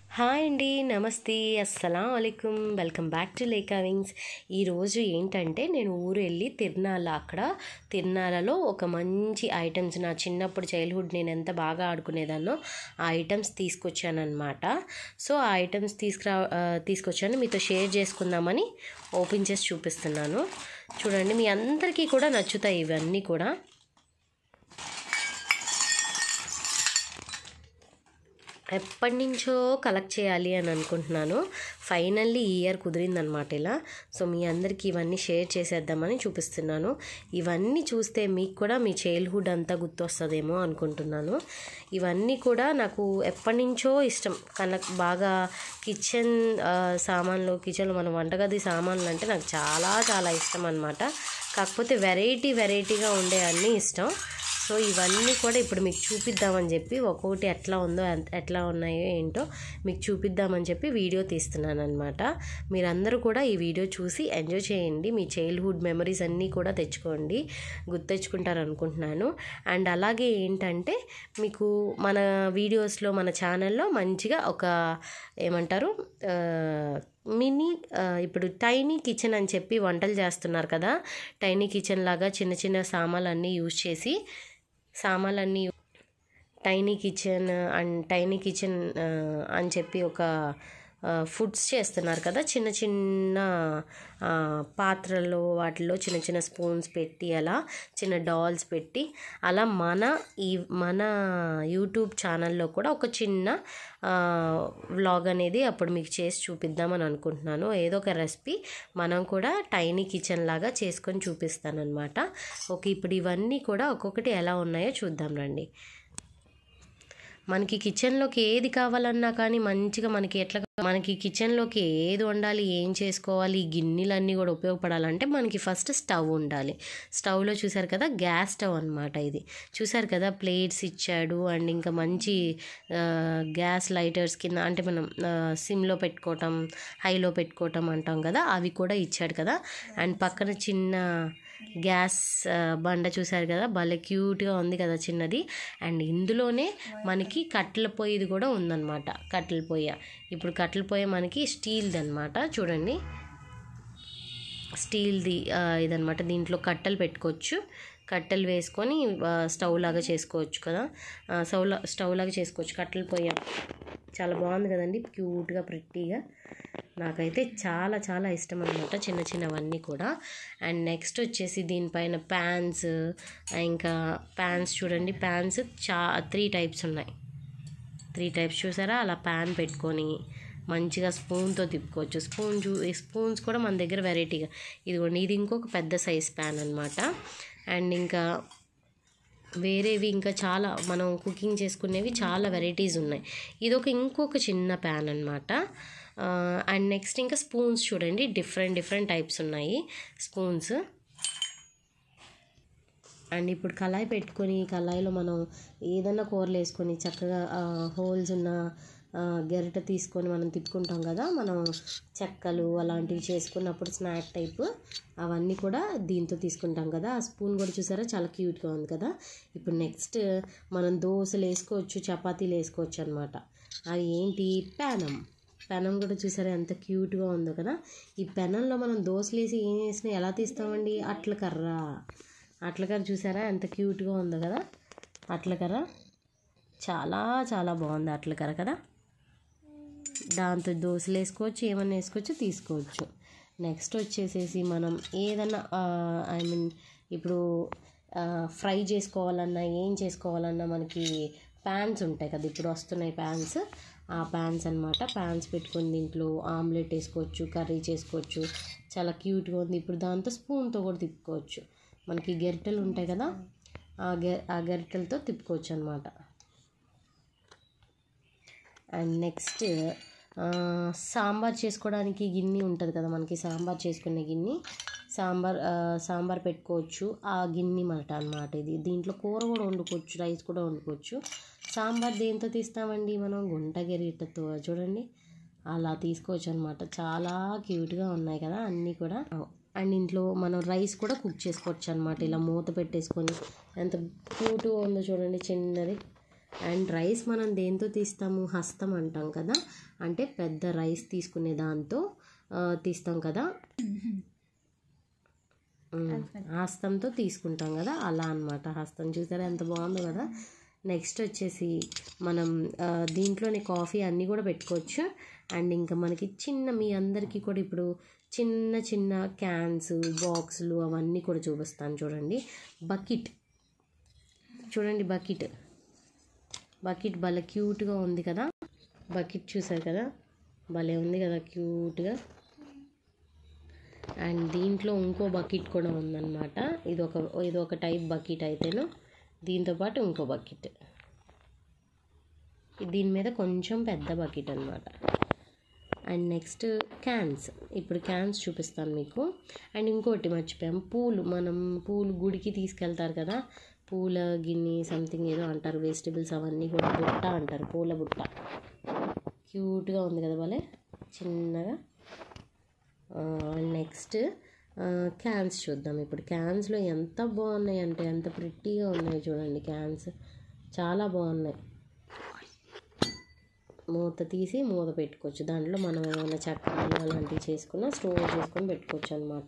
hi అండి నమస్తే అస్సలం అయికం welcome back to Leka wings ఈరోజు ఏంటంటే నేను ఊరు వెళ్ళి తిరునాళ్ళ అక్కడ తిరునాళ్ళలో ఒక మంచి ఐటమ్స్ నా చిన్నప్పుడు చైల్డ్హుడ్ నేను ఎంత బాగా ఆడుకునేదాన్నో ఆ ఐటమ్స్ తీసుకొచ్చానమాట సో ఆ ఐటమ్స్ తీసుకురా ఆ, తీసుకొచ్చాను మీతో షేర్ చేసుకుందామని ఓపెన్ చేసి చూపిస్తున్నాను చూడండి మీ అందరికీ కూడా నచ్చుతాయి ఇవన్నీ కూడా ఎప్పటి నుంచో కలెక్ట్ చేయాలి అని అనుకుంటున్నాను ఫైనల్లీ ఈ ఇయర్ కుదిరిందనమాట ఇలా సో మీ అందరికీ ఇవన్నీ షేర్ చేసేద్దామని చూపిస్తున్నాను ఇవన్నీ చూస్తే మీకు కూడా మీ చైల్డ్హుడ్ అంతా గుర్తొస్తుందేమో అనుకుంటున్నాను ఇవన్నీ కూడా నాకు ఎప్పటి నుంచో ఇష్టం కనుక బాగా కిచెన్ సామాన్లు కిచెన్లో మన వంటగది సామాన్లు అంటే నాకు చాలా చాలా ఇష్టం అనమాట కాకపోతే వెరైటీ వెరైటీగా ఉండే అన్నీ ఇష్టం సో ఇవన్నీ కూడా ఇప్పుడు మీకు చూపిద్దామని చెప్పి ఒక్కొక్కటి ఎట్లా ఉందో ఎన్- ఎట్లా ఉన్నాయో ఏంటో మీకు చూపిద్దామని చెప్పి వీడియో తీస్తున్నాను అనమాట మీరందరూ కూడా ఈ వీడియో చూసి ఎంజాయ్ చేయండి మీ చైల్డ్హుడ్ మెమరీస్ అన్నీ కూడా తెచ్చుకోండి గుర్తెచ్చుకుంటారు అనుకుంటున్నాను అండ్ అలాగే ఏంటంటే మీకు మన వీడియోస్లో మన ఛానల్లో మంచిగా ఒక ఏమంటారు ఆ, మినీ ఆ, ఇప్పుడు టైనీ కిచెన్ అని చెప్పి వంటలు చేస్తున్నారు కదా టైనీ కిచెన్ లాగా చిన్న చిన్న సామాన్లన్నీ యూజ్ చేసి సామాన్లన్నీ tiny kitchen and tiny kitchen అని చెప్పి ఒక ఫుడ్స్ చేస్తున్నారు కదా చిన్న చిన్న ఆ, పాత్రల్లో వాటిలో చిన్న చిన్న స్పూన్స్ పెట్టి అలా చిన్న డాల్స్ పెట్టి అలా మన ఈ మన యూట్యూబ్ ఛానల్లో కూడా ఒక చిన్న వ్లాగ్ అనేది అప్పుడు మీకు చేసి చూపిద్దామని అనుకుంటున్నాను ఏదో ఒక రెసిపీ మనం కూడా టైనీ కిచెన్ లాగా చేసుకొని చూపిస్తాను అనమాట ఓకే ఇప్పుడు ఇవన్నీ కూడా ఒక్కొక్కటి ఎలా ఉన్నాయో చూద్దాం రండి మనకి కిచెన్లోకి ఏది కావాలన్నా కానీ మంచిగా మనకి ఎట్లా మనకి కిచెన్లోకి ఏది వండాలి ఏం చేసుకోవాలి ఈ గిన్నెలన్నీ కూడా ఉపయోగపడాలంటే మనకి ఫస్ట్ స్టవ్ ఉండాలి స్టవ్లో చూసారు కదా గ్యాస్ స్టవ్ అనమాట ఇది చూసారు కదా ప్లేట్స్ ఇచ్చాడు అండ్ ఇంకా మంచి ఆ, గ్యాస్ లైటర్స్ కింద అంటే మనం ఆ, సిమ్లో పెట్టుకోవటం హైలో పెట్టుకోవటం అంటాం కదా అవి కూడా ఇచ్చాడు కదా అండ్ పక్కన చిన్న గ్యాస్ ఆ, బండ చూసారు కదా భలే క్యూట్గా ఉంది కదా చిన్నది అండ్ ఇందులోనే మనకి కట్టెల పొయ్యిది కూడా ఉందన్నమాట కట్టెల పొయ్య ఇప్పుడు కట్టెల పొయ్య మనకి స్టీల్ది అనమాట చూడండి స్టీల్ది ఆ, ఇదనమాట దీంట్లో కట్టెలు పెట్టుకోవచ్చు కట్టెలు వేసుకొని ఆ, స్టవ్ లాగా చేసుకోవచ్చు కదా ఆ, స్టవ్ లా స్టవ్ లాగా చేసుకోవచ్చు కట్టెల పొయ్య చాలా బాగుంది కదండి క్యూట్గా ప్రిట్టీగా నాకైతే చాలా చాలా ఇష్టం అనమాట చిన్న చిన్నవన్నీ కూడా అండ్ నెక్స్ట్ వచ్చేసి దీనిపైన ప్యాన్స్ ఇంకా ప్యాన్స్ చూడండి ప్యాన్స్ చా త్రీ టైప్స్ ఉన్నాయి త్రీ టైప్స్ చూసారా అలా ప్యాన్ పెట్టుకొని మంచిగా స్పూన్తో తిప్పుకోవచ్చు స్పూన్ చూ ఈ స్పూన్స్ కూడా మన దగ్గర వెరైటీగా ఇదిగోండి ఇది ఇంకొక పెద్ద సైజ్ ప్యాన్ అనమాట అండ్ ఇంకా వేరేవి ఇంకా చాలా మనం కుకింగ్ చేసుకునేవి చాలా వెరైటీస్ ఉన్నాయి ఇది ఒక ఇంకొక చిన్న ప్యాన్ అనమాట అండ్ నెక్స్ట్ ఇంకా స్పూన్స్ చూడండి డిఫరెంట్ డిఫరెంట్ టైప్స్ ఉన్నాయి స్పూన్స్ అండ్ ఇప్పుడు కళాయి పెట్టుకొని కళాయిలో మనం ఏదైనా కూరలు వేసుకొని చక్కగా హోల్స్ ఉన్న ఆ, గరిట తీసుకొని మనం తిప్పుకుంటాం కదా మనం చెక్కలు అలాంటివి చేసుకున్నప్పుడు స్నాక్ టైప్ అవన్నీ కూడా దీంతో తీసుకుంటాం కదా ఆ స్పూన్ కూడా చూసారా చాలా క్యూట్గా ఉంది కదా ఇప్పుడు నెక్స్ట్ మనం దోశలు వేసుకోవచ్చు చపాతీలు వేసుకోవచ్చు అనమాట అవి ఏంటి పెనం పెనం కూడా చూసారా ఎంత క్యూట్గా ఉందో కదా ఈ పెనంలో మనం దోశలు వేసి ఏం వేసినా ఎలా తీస్తామండి అట్ల కర్ర అట్ల కర్ర చూసారా ఎంత క్యూట్గా ఉందో కదా అట్ల కర్ర చాలా చాలా బాగుంది అట్ల కర్ర కదా దాంతో దోశలు వేసుకోవచ్చు ఏమన్నా వేసుకోవచ్చు తీసుకోవచ్చు నెక్స్ట్ వచ్చేసేసి మనం ఏదన్నా ఐ మీన్ ఇప్పుడు ఫ్రై చేసుకోవాలన్నా ఏం చేసుకోవాలన్నా మనకి ప్యాన్స్ ఉంటాయి కదా ఇప్పుడు వస్తున్నాయి ప్యాన్స్ ఆ ప్యాన్స్ అనమాట ప్యాన్స్ పెట్టుకొని దీంట్లో ఆమ్లెట్ వేసుకోవచ్చు కర్రీ చేసుకోవచ్చు చాలా క్యూట్గా ఉంది ఇప్పుడు దాంతో స్పూన్తో కూడా తిప్పుకోవచ్చు మనకి గరిటెలు ఉంటాయి కదా ఆ గె ఆ గరిటెలతో తిప్పుకోవచ్చు అనమాట అండ్ నెక్స్ట్ ఆ, సాంబార్ చేసుకోవడానికి గిన్నె ఉంటుంది కదా మనకి సాంబార్ చేసుకునే గిన్నె సాంబార్ ఆ, సాంబార్ పెట్టుకోవచ్చు ఆ గిన్నె మాట అనమాట ఇది దీంట్లో కూర కూడా వండుకోవచ్చు రైస్ కూడా వండుకోవచ్చు సాంబార్ దేంతో తీస్తామండి మనం గుంట గరిటతో చూడండి అలా తీసుకోవచ్చు అనమాట చాలా క్యూట్గా ఉన్నాయి కదా అన్నీ కూడా అండ్ ఇంట్లో మనం రైస్ కూడా కుక్ చేసుకోవచ్చు అనమాట ఇలా మూత పెట్టేసుకొని ఎంత క్యూట్గా ఉందో చూడండి చిన్నది అండ్ రైస్ మనం దేంతో తీస్తాము హస్తం అంటాం కదా అంటే పెద్ద రైస్ తీసుకునే దాంతో ఆ, తీస్తాం కదా ఉమ్, హస్తంతో తీసుకుంటాం కదా అలా అన్నమాట హస్తం చూసారా ఎంత బాగుందో కదా నెక్స్ట్ వచ్చేసి మనం ఆ, దీంట్లోనే కాఫీ అన్నీ కూడా పెట్టుకోవచ్చు అండ్ ఇంకా మనకి చిన్న మీ అందరికీ కూడా ఇప్పుడు చిన్న చిన్న క్యాన్స్ బాక్సులు అవన్నీ కూడా చూపిస్తాను చూడండి బకెట్ చూడండి బకెట్ బకెట్ భలే క్యూట్గా ఉంది కదా బకెట్ చూసారు కదా భలే ఉంది కదా క్యూట్గా అండ్ దీంట్లో ఇంకో బకెట్ కూడా ఉందన్నమాట ఇది ఒక ఇది ఒక టైప్ బకెట్ అయితేను దీంతో పాటు ఇంకో బకెట్ దీని మీద కొంచెం పెద్ద బకెట్ అనమాట అండ్ నెక్స్ట్ క్యాన్స్ ఇప్పుడు క్యాన్స్ చూపిస్తాను మీకు అండ్ ఇంకోటి మర్చిపోయాం పూలు మనం పూలు గుడికి తీసుకెళ్తారు కదా పూల గిన్నె సంథింగ్ ఏదో అంటారు వెజిటబుల్స్ అవన్నీ కూడా బుట్ట అంటారు పూల బుట్ట క్యూట్గా ఉంది కదా భలే చిన్నగా నెక్స్ట్ క్యాన్స్ చూద్దాం ఇప్పుడు క్యాన్స్లో ఎంత బాగున్నాయి అంటే ఎంత ప్రిట్టీగా ఉన్నాయి చూడండి క్యాన్స్ చాలా బాగున్నాయి మూత తీసి మూత పెట్టుకోవచ్చు దాంట్లో మనం ఏమైనా చక్కెరలు అలాంటివి చేసుకున్నా స్టోర్ చేసుకొని పెట్టుకోవచ్చు అనమాట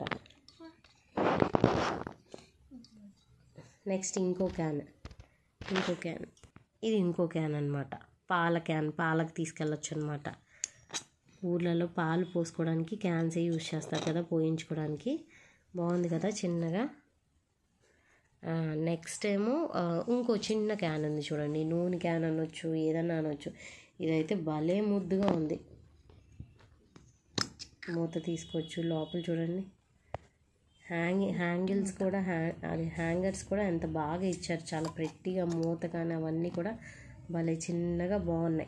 నెక్స్ట్ ఇంకో క్యాన్ ఇంకో క్యాన్ ఇది ఇంకో క్యాన్ అనమాట పాల క్యాన్ పాలకు తీసుకెళ్ళొచ్చు అనమాట ఊర్లలో పాలు పోసుకోవడానికి క్యాన్స్ యూజ్ చేస్తారు కదా పోయించుకోవడానికి బాగుంది కదా చిన్నగా నెక్స్ట్ ఏమో ఆ, ఇంకో చిన్న క్యాన్ ఉంది చూడండి నూనె క్యాన్ అనొచ్చు ఏదన్నా అనొచ్చు ఇదైతే భలే ముద్దుగా ఉంది మూత తీసుకోవచ్చు లోపల చూడండి హ్యాంగ్ హ్యాంగిల్స్ కూడా హ్యా అది హ్యాంగర్స్ కూడా ఎంత బాగా ఇచ్చారు చాలా ప్రెట్టిగా మూత కానీ అవన్నీ కూడా భలే చిన్నగా బాగున్నాయి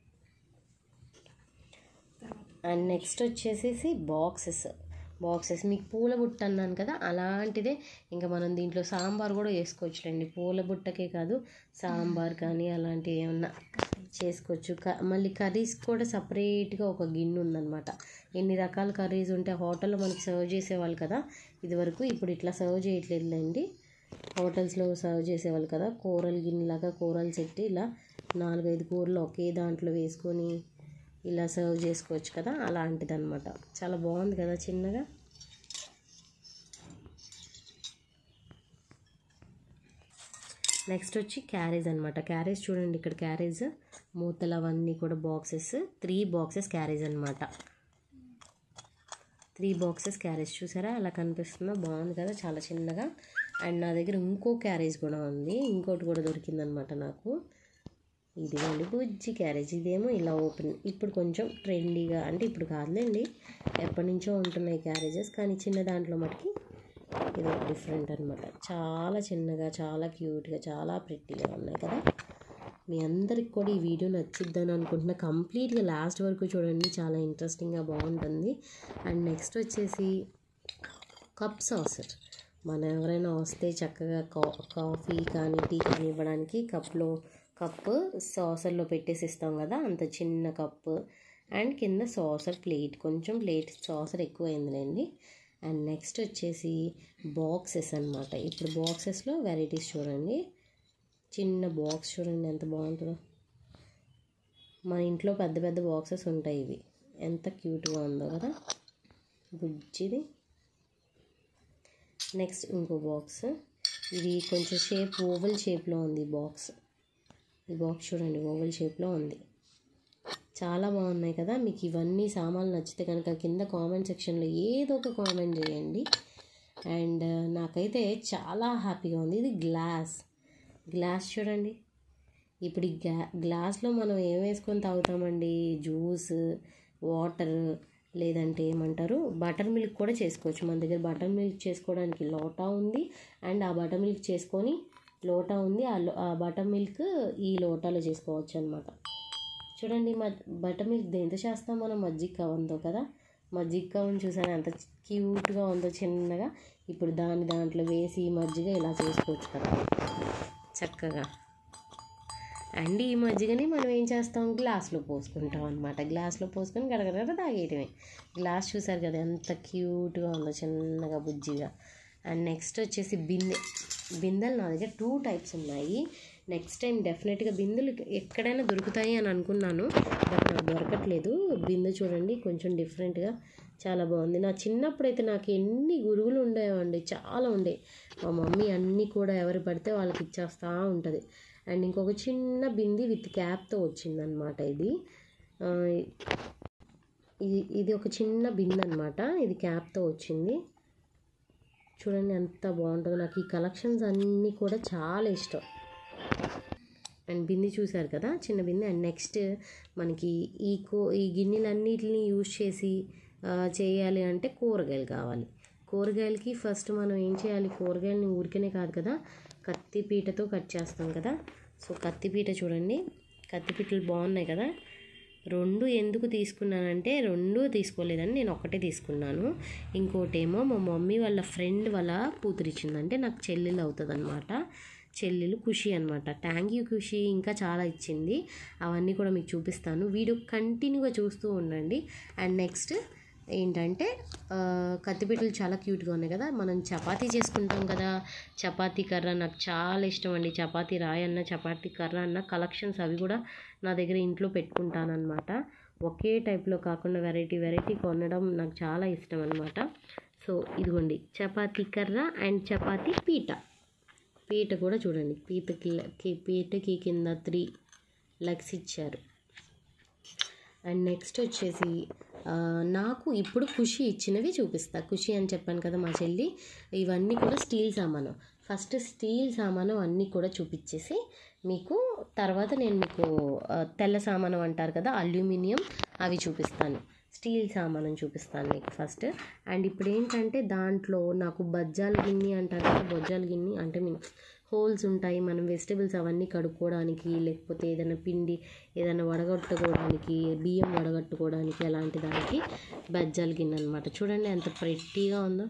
అండ్ నెక్స్ట్ వచ్చేసేసి బాక్సెస్ బాక్సెస్ మీకు పూల బుట్ట అన్నాను కదా అలాంటిదే ఇంకా మనం దీంట్లో సాంబార్ కూడా చేసుకోవచ్చులేండి పూల బుట్టకే కాదు సాంబార్ కానీ అలాంటివి ఏమన్నా చేసుకోవచ్చు క మళ్ళీ కర్రీస్ కూడా సపరేట్గా ఒక గిన్నె ఉందన్నమాట ఎన్ని రకాల కర్రీస్ ఉంటే హోటల్లో మనకి సర్వ్ చేసేవాళ్ళు కదా ఇదివరకు ఇప్పుడు ఇట్లా సర్వ్ చేయట్లేదులేండి హోటల్స్లో సర్వ్ చేసేవాళ్ళు కదా కూరలు గిన్నెలాగా కూరలు పెట్టి ఇలా నాలుగైదు కూరలు ఒకే దాంట్లో వేసుకొని ఇలా సర్వ్ చేసుకోవచ్చు కదా అలాంటిది అనమాట చాలా బాగుంది కదా చిన్నగా నెక్స్ట్ వచ్చి క్యారేజ్ అనమాట క్యారేజ్ చూడండి ఇక్కడ క్యారేజ్ మూతలు అవన్నీ కూడా బాక్సెస్ త్రీ బాక్సెస్ క్యారేజ్ అనమాట త్రీ బాక్సెస్ క్యారేజ్ చూసారా అలా కనిపిస్తుందో బాగుంది కదా చాలా చిన్నగా అండ్ నా దగ్గర ఇంకో క్యారేజ్ కూడా ఉంది ఇంకోటి కూడా దొరికిందనమాట నాకు ఇదిగోండి బుజ్జి క్యారేజ్ ఇదేమో ఇలా ఓపెన్ ఇప్పుడు కొంచెం ట్రెండీగా అంటే ఇప్పుడు కాదులేండి ఎప్పటి నుంచో ఉంటున్నాయి క్యారేజెస్ కానీ చిన్న దాంట్లో మటుకి ఇది ఒక డిఫరెంట్ అనమాట చాలా చిన్నగా చాలా క్యూట్గా చాలా ప్రెట్టీగా ఉన్నాయి కదా మీ అందరికి కూడా ఈ వీడియో నచ్చిద్దని అనుకుంటున్నా కంప్లీట్గా లాస్ట్ వరకు చూడండి చాలా ఇంట్రెస్టింగ్గా బాగుంటుంది అండ్ నెక్స్ట్ వచ్చేసి కప్ సాసర్ మనం ఎవరైనా వస్తే చక్కగా కా కాఫీ కానీ టీ కానీ ఇవ్వడానికి కప్లో కప్పు సాసర్లో పెట్టేసి ఇస్తాం కదా అంత చిన్న కప్పు అండ్ కింద సాసర్ ప్లేట్ కొంచెం ప్లేట్ సాసర్ ఎక్కువ అయిందిలేండి అండ్ నెక్స్ట్ వచ్చేసి బాక్సెస్ అనమాట ఇప్పుడు బాక్సెస్లో వెరైటీస్ చూడండి చిన్న బాక్స్ చూడండి ఎంత బాగుంటుందో మన ఇంట్లో పెద్ద పెద్ద బాక్సెస్ ఉంటాయి ఇవి ఎంత క్యూట్గా ఉందో కదా బుజ్జిది నెక్స్ట్ ఇంకో బాక్స్ ఇది కొంచెం షేప్ ఓవల్ షేప్లో ఉంది బాక్స్ ఈ బాక్స్ చూడండి ఓవల్ షేప్లో ఉంది చాలా బాగున్నాయి కదా మీకు ఇవన్నీ సామాన్లు నచ్చితే కనుక కింద కామెంట్ సెక్షన్లో ఏదో ఒక కామెంట్ చేయండి అండ్ నాకైతే చాలా హ్యాపీగా ఉంది ఇది గ్లాస్ గ్లాస్ చూడండి ఇప్పుడు ఈ గ్లా గ్లాస్లో మనం ఏం వేసుకొని తాగుతామండి జ్యూస్ వాటర్ లేదంటే ఏమంటారు బటర్ మిల్క్ కూడా చేసుకోవచ్చు మన దగ్గర బటర్ మిల్క్ చేసుకోవడానికి లోటా ఉంది అండ్ ఆ బటర్ మిల్క్ చేసుకొని లోటా ఉంది ఆ లో- ఆ బటర్ మిల్క్ ఈ లోటాలో చేసుకోవచ్చు అనమాట చూడండి మ బటర్ మిల్క్ దేంతో చేస్తాం మనం మజ్జిగ కవంతో కదా మజ్జిగ కవన్ చూసాను ఎంత క్యూట్గా ఉందో చిన్నగా ఇప్పుడు దాన్ని దాంట్లో వేసి మజ్జిగ ఇలా చేసుకోవచ్చు కదా చక్కగా అండ్ ఈ మజ్జిగని మనం ఏం చేస్తాం గ్లాస్లో పోసుకుంటాం అనమాట గ్లాస్లో పోసుకొని గడగడ తాగేయటమే గ్లాస్ చూసారు కదా ఎంత క్యూట్గా ఉందో చిన్నగా బుజ్జిగా అండ్ నెక్స్ట్ వచ్చేసి బిందె బిందెలు నా దగ్గర టూ టైప్స్ ఉన్నాయి నెక్స్ట్ టైం డెఫినెట్గా బిందులు ఎక్కడైనా దొరుకుతాయి అని అనుకున్నాను బట్ నాకు దొరకట్లేదు బిందు చూడండి కొంచెం డిఫరెంట్గా చాలా బాగుంది నా చిన్నప్పుడైతే నాకు ఎన్ని గురువులు ఉండేవండి చాలా ఉండే మా మమ్మీ అన్నీ కూడా ఎవరు పడితే వాళ్ళకి ఇచ్చేస్తూ ఉంటుంది అండ్ ఇంకొక చిన్న బింది విత్ క్యాప్తో వచ్చిందనమాట ఇది ఆ, ఇది ఇది ఒక చిన్న బిందె అనమాట ఇది క్యాప్తో వచ్చింది చూడండి ఎంత బాగుంటుందో నాకు ఈ కలెక్షన్స్ అన్నీ కూడా చాలా ఇష్టం అండ్ బింది చూసారు కదా చిన్న బింది అండ్ నెక్స్ట్ మనకి ఈ కో ఈ గిన్నెలన్నిటిని యూజ్ చేసి ఆ, చేయాలి అంటే కూరగాయలు కావాలి కూరగాయలకి ఫస్ట్ మనం ఏం చేయాలి కూరగాయలని ఊరికనే కాదు కదా కత్తిపీటతో కట్ చేస్తాం కదా సో కత్తిపీట చూడండి కత్తిపీటలు బాగున్నాయి కదా రెండు ఎందుకు తీసుకున్నానంటే రెండు తీసుకోలేదని నేను ఒకటే తీసుకున్నాను ఇంకోటేమో మా మమ్మీ వాళ్ళ ఫ్రెండ్ వాళ్ళ కూతురు ఇచ్చిందంటే నాకు చెల్లెలు అవుతుంది అనమాట చెల్లెలు ఖుషి అనమాట థ్యాంక్ యూ ఖుషి ఇంకా చాలా ఇచ్చింది అవన్నీ కూడా మీకు చూపిస్తాను వీడియో కంటిన్యూగా చూస్తూ ఉండండి అండ్ నెక్స్ట్ ఏంటంటే ఆ, కత్తిపీటలు చాలా క్యూట్గా ఉన్నాయి కదా మనం చపాతీ చేసుకుంటాం కదా చపాతీ కర్ర నాకు చాలా ఇష్టం అండి చపాతీ రాయి అన్న చపాతీ కర్ర అన్న కలెక్షన్స్ అవి కూడా నా దగ్గర ఇంట్లో పెట్టుకుంటానన్నమాట ఒకే టైప్లో కాకుండా వెరైటీ వెరైటీ కొనడం నాకు చాలా ఇష్టం అనమాట సో ఇదిగోండి చపాతీ కర్ర అండ్ చపాతీ పీట పీట కూడా చూడండి పీటకి కి- పీటకి కింద త్రీ లెగ్స్ ఇచ్చారు అండ్ నెక్స్ట్ వచ్చేసి ఆ, నాకు ఇప్పుడు ఖుషి ఇచ్చినవి చూపిస్తా ఖుషి అని చెప్పాను కదా మా చెల్లి ఇవన్నీ కూడా స్టీల్ సామాను ఫస్ట్ స్టీల్ సామాను అన్నీ కూడా చూపించేసి మీకు తర్వాత నేను మీకు ఆ, తెల్ల సామాను అంటారు కదా అల్యూమినియం అవి చూపిస్తాను స్టీల్ సామాను చూపిస్తాను మీకు ఫస్ట్ అండ్ ఇప్పుడు ఏంటంటే దాంట్లో నాకు బజ్జాల గిన్నె అంటారు కదా బొజ్జాల గిన్నె అంటే మీన్ హోల్స్ ఉంటాయి మనం వెజిటేబుల్స్ అవన్నీ కడుక్కోవడానికి లేకపోతే ఏదైనా పిండి ఏదైనా వడగట్టుకోవడానికి బియ్యం వడగట్టుకోవడానికి అలాంటి దానికి బజ్జాల గిన్నె అనమాట చూడండి ఎంత ప్రెట్టీగా ఉందో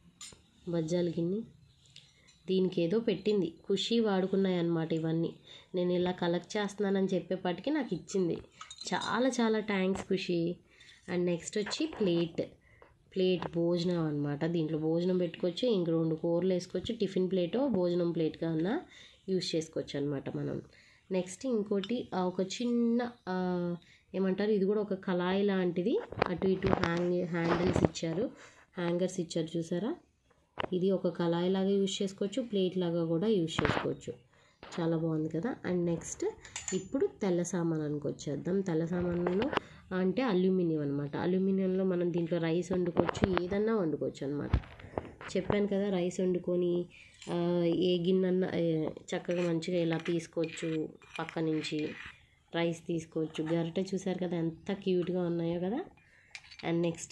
బజ్జాల గిన్నె దీనికి ఏదో పెట్టింది ఖుషి వాడుకున్నాయి అన్నమాట ఇవన్నీ నేను ఇలా కలెక్ట్ చేస్తున్నానని చెప్పేపాటికి నాకు ఇచ్చింది చాలా చాలా థ్యాంక్స్ ఖుషి అండ్ నెక్స్ట్ వచ్చి ప్లేట్ ప్లేట్ భోజనం అనమాట దీంట్లో భోజనం పెట్టుకోవచ్చు ఇంక రెండు కూరలు వేసుకోవచ్చు టిఫిన్ ప్లేటో భోజనం ప్లేట్గా అన్నా యూస్ చేసుకోవచ్చు అనమాట మనం నెక్స్ట్ ఇంకోటి ఆ, ఒక చిన్న ఆ, ఏమంటారు ఇది కూడా ఒక కళాయి లాంటిది అటు ఇటు హ్యాంగ్ హ్యాండిల్స్ ఇచ్చారు హ్యాంగర్స్ ఇచ్చారు చూసారా ఇది ఒక కళాయి లాగా యూజ్ చేసుకోవచ్చు ప్లేట్ లాగా కూడా యూజ్ చేసుకోవచ్చు చాలా బాగుంది కదా అండ్ నెక్స్ట్ ఇప్పుడు తెల్ల సామానానికి వచ్చేద్దాం తెల్ల సామాన్లో అంటే అల్యూమినియం అనమాట అల్యూమినియంలో మనం దీంట్లో రైస్ వండుకోవచ్చు ఏదన్నా వండుకోవచ్చు అనమాట చెప్పాను కదా రైస్ వండుకొని ఆ, ఏ గిన్నెన్న ఏ, చక్కగా మంచిగా ఇలా తీసుకోవచ్చు పక్క నుంచి రైస్ తీసుకోవచ్చు గరిటె చూసారు కదా ఎంత క్యూట్గా ఉన్నాయో కదా అండ్ నెక్స్ట్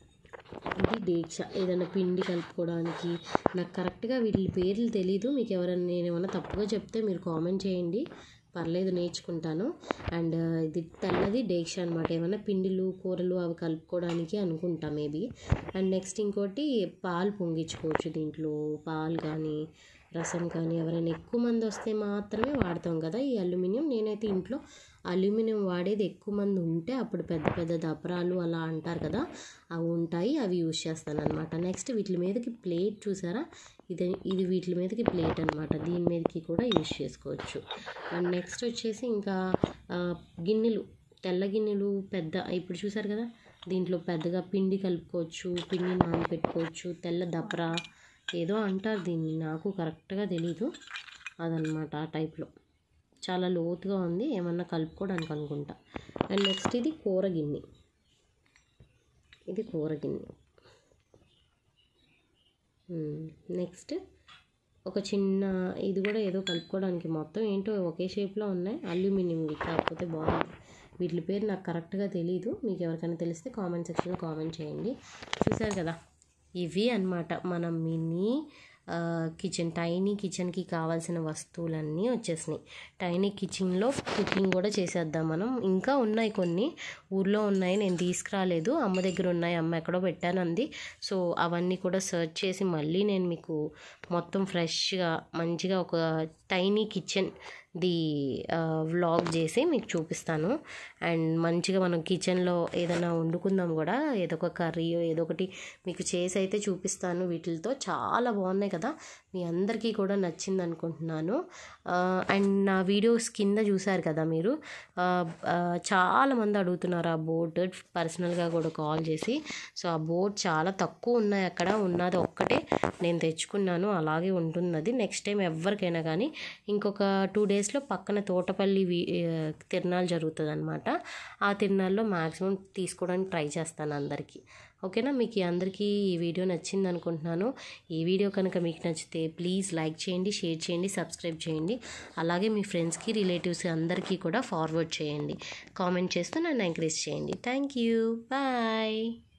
ఇది దీక్ష ఏదైనా పిండి కలుపుకోవడానికి నాకు కరెక్ట్గా వీటి పేర్లు తెలీదు మీకు ఎవరైనా నేను ఏమైనా తప్పుగా చెప్తే మీరు కామెంట్ చేయండి పర్లేదు నేర్చుకుంటాను అండ్ ఇది తెల్లది డేక్ష అనమాట ఏమైనా పిండిలు కూరలు అవి కలుపుకోవడానికి అనుకుంటా మేబీ అండ్ నెక్స్ట్ ఇంకోటి పాలు పొంగించుకోవచ్చు దీంట్లో పాలు కానీ రసం కానీ ఎవరైనా ఎక్కువ మంది వస్తే మాత్రమే వాడతాం కదా ఈ అల్యూమినియం నేనైతే ఇంట్లో అల్యూమినియం వాడేది ఎక్కువ మంది ఉంటే అప్పుడు పెద్ద పెద్ద దపరాలు అలా అంటారు కదా అవి ఉంటాయి అవి యూజ్ చేస్తాను అనమాట నెక్స్ట్ వీటి మీదకి ప్లేట్ చూసారా ఇది ఇది వీటి మీదకి ప్లేట్ అనమాట దీని మీదకి కూడా యూజ్ చేసుకోవచ్చు అండ్ నెక్స్ట్ వచ్చేసి ఇంకా ఆ, గిన్నెలు తెల్ల గిన్నెలు పెద్ద ఇప్పుడు చూసారు కదా దీంట్లో పెద్దగా పిండి కలుపుకోవచ్చు పిండి నానబెట్టుకోవచ్చు తెల్ల దపరా ఏదో అంటారు దీన్ని నాకు కరెక్ట్గా తెలీదు అదనమాట ఆ టైప్లో చాలా లోతుగా ఉంది ఏమన్నా కలుపుకోవడానికి అనుకుంటా అండ్ నెక్స్ట్ ఇది కూర గిన్నె ఇది కూర గిన్నె నెక్స్ట్ ఒక చిన్న ఇది కూడా ఏదో కలుపుకోవడానికి మొత్తం ఏంటో ఒకే షేప్లో ఉన్నాయి అల్యూమినియం కాకపోతే బాగుంది వీటి పేరు నాకు కరెక్ట్గా తెలియదు మీకు ఎవరికైనా తెలిస్తే కామెంట్ సెక్షన్లో కామెంట్ చేయండి చూసారు కదా ఇవి అన్నమాట మన మినీ కిచెన్ టైనీ కిచెన్కి కావాల్సిన వస్తువులన్నీ వచ్చేసినాయి టైనీ కిచెన్లో కుకింగ్ కూడా చేసేద్దాం మనం ఇంకా ఉన్నాయి కొన్ని ఊర్లో ఉన్నాయి నేను తీసుకురాలేదు అమ్మ దగ్గర ఉన్నాయి అమ్మ ఎక్కడో పెట్టాను అంది సో అవన్నీ కూడా సెర్చ్ చేసి మళ్ళీ నేను మీకు మొత్తం ఫ్రెష్గా మంచిగా ఒక టైనీ కిచెన్ ది వ్లాగ్ చేసి మీకు చూపిస్తాను అండ్ మంచిగా మనం కిచెన్లో ఏదైనా వండుకుందాం కూడా ఏదో ఒక కర్రీ ఏదో ఒకటి మీకు చేసి అయితే చూపిస్తాను వీటితో చాలా బాగున్నాయి కదా మీ అందరికీ కూడా నచ్చింది అనుకుంటున్నాను అండ్ నా వీడియోస్ కింద చూసారు కదా మీరు ఆ, ఆ, చాలామంది అడుగుతున్నారు ఆ బోట్ పర్సనల్గా కూడా కాల్ చేసి సో ఆ బోట్ చాలా తక్కువ ఉన్నాయి అక్కడ ఉన్నది ఒక్కటే నేను తెచ్చుకున్నాను అలాగే ఉంటుంది అది నెక్స్ట్ టైం ఎవరికైనా కానీ ఇంకొక టూ డేస్లో పక్కన తోటపల్లి వి- ఆ, తిరునాళ్ళు జరుగుతుంది అనమాట ఆ తిరునాళ్ళలో మ్యాక్సిమం తీసుకోవడానికి ట్రై చేస్తాను అందరికీ ఓకేనా మీకు ఈ అందరికీ ఈ వీడియో నచ్చింది అనుకుంటున్నాను ఈ వీడియో కనుక మీకు నచ్చితే ప్లీజ్ లైక్ చేయండి షేర్ చేయండి సబ్స్క్రైబ్ చేయండి అలాగే మీ ఫ్రెండ్స్కి రిలేటివ్స్ అందరికీ కూడా ఫార్వర్డ్ చేయండి కామెంట్ చేస్తూ నన్ను ఎంకరేజ్ చేయండి థ్యాంక్ యూ బాయ్